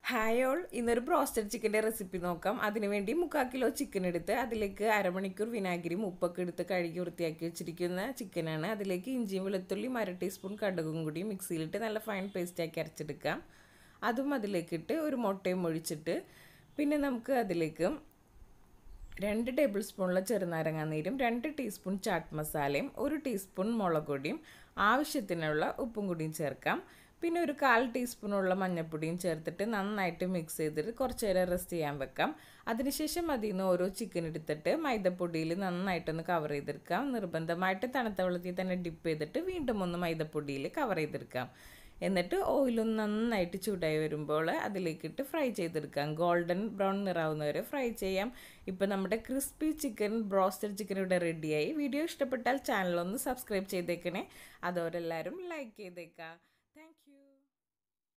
hi all ഇന്നൊരു broasted ചിക്കൻ്റെ recipe നോക്കാം അതിനുവേണ്ടി മുക്കാൽ കിലോ ചിക്കൻ എടുത്ത് അതിലേക്ക് അരമണിക്കൂർ വിനാഗിരിയും ഉപ്പൊക്കെ എടുത്ത് കഴുകി വൃത്തിയാക്കി വെച്ചിരിക്കുന്ന ചിക്കനാണ് അതിലേക്ക് ഇഞ്ചിയും വെളുത്തുള്ളിയും അര ടീസ്പൂൺ കടുകും കൂടി മിക്സിയിലിട്ട് നല്ല ഫൈൻ പേസ്റ്റാക്കി അരച്ചെടുക്കാം അതും അതിലേക്കിട്ട് ഒരു മുട്ടയും ഒഴിച്ചിട്ട് പിന്നെ നമുക്ക് അതിലേക്ക് രണ്ട് ടേബിൾ സ്പൂണുള്ള ചെറുനാരങ്ങ നീരും രണ്ട് ടീസ്പൂൺ ചാട്ട് മസാലയും ഒരു ടീസ്പൂൺ മുളക് പൊടിയും ആവശ്യത്തിനുള്ള ഉപ്പും കൂടിയും ചേർക്കാം പിന്നെ ഒരു കാൽ ടീസ്പൂണുള്ള മഞ്ഞൾപ്പൊടിയും ചേർത്തിട്ട് നന്നായിട്ട് മിക്സ് ചെയ്തിട്ട് കുറച്ച് നേരം റെസ്റ്റ് ചെയ്യാൻ വെക്കാം അതിനുശേഷം അതിൽ നിന്ന് ഓരോ ചിക്കൻ എടുത്തിട്ട് മൈദപ്പൊടിയിൽ നന്നായിട്ടൊന്ന് കവർ ചെയ്തെടുക്കാം നിർബന്ധമായിട്ട് തണുത്ത വെള്ളത്തിൽ തന്നെ ഡിപ്പ് ചെയ്തിട്ട് വീണ്ടും ഒന്ന് മൈദപ്പൊടിയിൽ കവർ ചെയ്തെടുക്കാം എന്നിട്ട് ഓയിലൊന്ന് നന്നായിട്ട് ചൂടായി വരുമ്പോൾ അതിലേക്കിട്ട് ഫ്രൈ ചെയ്തെടുക്കാം ഗോൾഡൻ ബ്രൗൺ നിറാവുന്നവരെ ഫ്രൈ ചെയ്യാം ഇപ്പം നമ്മുടെ ക്രിസ്പി ചിക്കൻ ബ്രോസ്റ്റഡ് ചിക്കൻ ഇവിടെ റെഡിയായി വീഡിയോ ഇഷ്ടപ്പെട്ടാൽ ചാനലൊന്ന് സബ്സ്ക്രൈബ് ചെയ്തേക്കണേ അതോരെല്ലാവരും ലൈക്ക് ചെയ്തേക്കാം